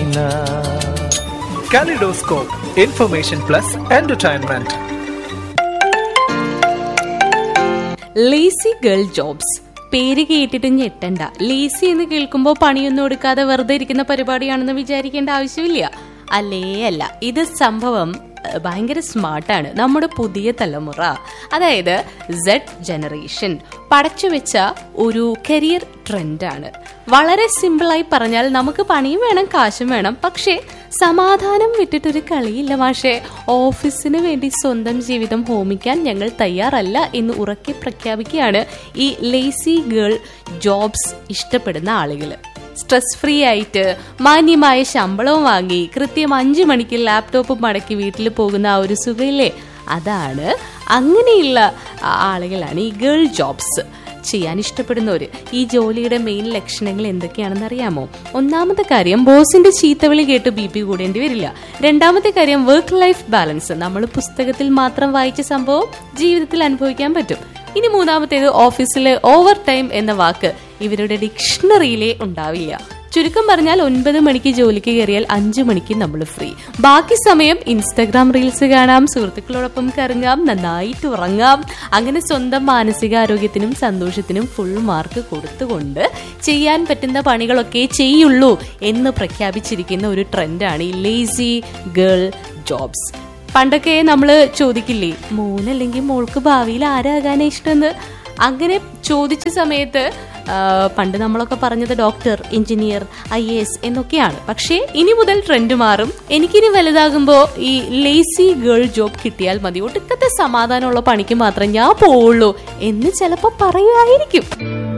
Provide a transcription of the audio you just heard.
വീണ kaleidoscope information plus entertainment lazy girl jobs പേര് കേട്ടിട്ട് ഞെട്ടണ്ട lazy എന്ന് കേൾക്കുമ്പോൾ പണിയൊന്നും എടുക്കാതെ വെറുതെ ഇരിക്കുന്ന പരിപാടിയാണെന്ന് വിചാരിക്കേണ്ട ആവശ്യമില്ല അല്ലേ അല്ല ഇത് സംഭവം ഏഹ്, ഭയങ്കര സ്മാർട്ടാണ് നമ്മുടെ പുതിയ തലമുറ അതായത് സെഡ് ജനറേഷൻ പടച്ചു വെച്ച ഒരു കരിയർ ട്രെൻഡാണ് വളരെ സിമ്പിളായി പറഞ്ഞാൽ നമുക്ക് പണിയും വേണം കാശും വേണം പക്ഷേ സമാധാനം വിട്ടിട്ടൊരു കളിയില്ല മാഷെ ഓഫീസിന് വേണ്ടി സ്വന്തം ജീവിതം ഹോമിക്കാൻ ഞങ്ങൾ തയ്യാറല്ല എന്ന് ഉറക്കെ പ്രഖ്യാപിക്കുകയാണ് ഈ ലേസി ഗേൾ ജോബ്സ് ഇഷ്ടപ്പെടുന്ന ആളുകൾ സ്ട്രെസ് ഫ്രീ ആയിട്ട് മാന്യമായ ശമ്പളവും വാങ്ങി കൃത്യം അഞ്ചു മണിക്ക് ലാപ്ടോപ്പ് മടക്കി വീട്ടിൽ പോകുന്ന ആ ഒരു സുഖയില്ലേ അതാണ് അങ്ങനെയുള്ള ആ, ആളുകളാണ് ഈ ഗേൾ ജോബ്സ് ചെയ്യാൻ ഇഷ്ടപ്പെടുന്നവര് ഈ ജോലിയുടെ മെയിൻ ലക്ഷണങ്ങൾ എന്തൊക്കെയാണെന്ന് അറിയാമോ ഒന്നാമത്തെ കാര്യം ബോസിന്റെ ചീത്തവിളി കേട്ട് ബി പി കൂടേണ്ടി വരില്ല രണ്ടാമത്തെ കാര്യം വർക്ക് ലൈഫ് ബാലൻസ് നമ്മൾ പുസ്തകത്തിൽ മാത്രം വായിച്ച സംഭവം ജീവിതത്തിൽ അനുഭവിക്കാൻ പറ്റും ഇനി മൂന്നാമത്തേത് ഓഫീസിലെ ഓവർ ടൈം എന്ന വാക്ക് ഇവരുടെ ഡിക്ഷണറിയിലേ ഉണ്ടാവില്ല ചുരുക്കം പറഞ്ഞാൽ ഒൻപത് മണിക്ക് ജോലിക്ക് കയറിയാൽ അഞ്ചു മണിക്ക് നമ്മൾ ഫ്രീ ബാക്കി സമയം ഇൻസ്റ്റാഗ്രാം റീൽസ് കാണാം സുഹൃത്തുക്കളോടൊപ്പം കറങ്ങാം നന്നായിട്ട് ഉറങ്ങാം അങ്ങനെ സ്വന്തം മാനസികാരോഗ്യത്തിനും സന്തോഷത്തിനും ഫുൾ മാർക്ക് കൊടുത്തുകൊണ്ട് ചെയ്യാൻ പറ്റുന്ന പണികളൊക്കെ ചെയ്യുള്ളൂ എന്ന് പ്രഖ്യാപിച്ചിരിക്കുന്ന ഒരു ട്രെൻഡാണ് ഈ ലേസി ഗേൾ ജോബ്സ് പണ്ടൊക്കെ നമ്മൾ ചോദിക്കില്ലേ മോനല്ലെങ്കിൽ മോൾക്ക് ഭാവിയിൽ ആരാകാനാ ഇഷ്ടമെന്ന് അങ്ങനെ ചോദിച്ച സമയത്ത് ആ, പണ്ട് നമ്മളൊക്കെ പറഞ്ഞത് doctor engineer I A S എന്നൊക്കെയാണ് പക്ഷേ ഇനി മുതൽ ട്രെൻഡ് മാറും എനിക്കിനി വലുതാകുമ്പോൾ ഈ ലേസി ഗേൾ ജോബ് കിട്ടിയാൽ മതി ഒടുക്കത്തെ സമാധാനമുള്ള പണിക്ക് മാത്രം ഞാൻ പോവുള്ളൂ എന്ന് ചിലപ്പോൾ പറയുമായിരിക്കും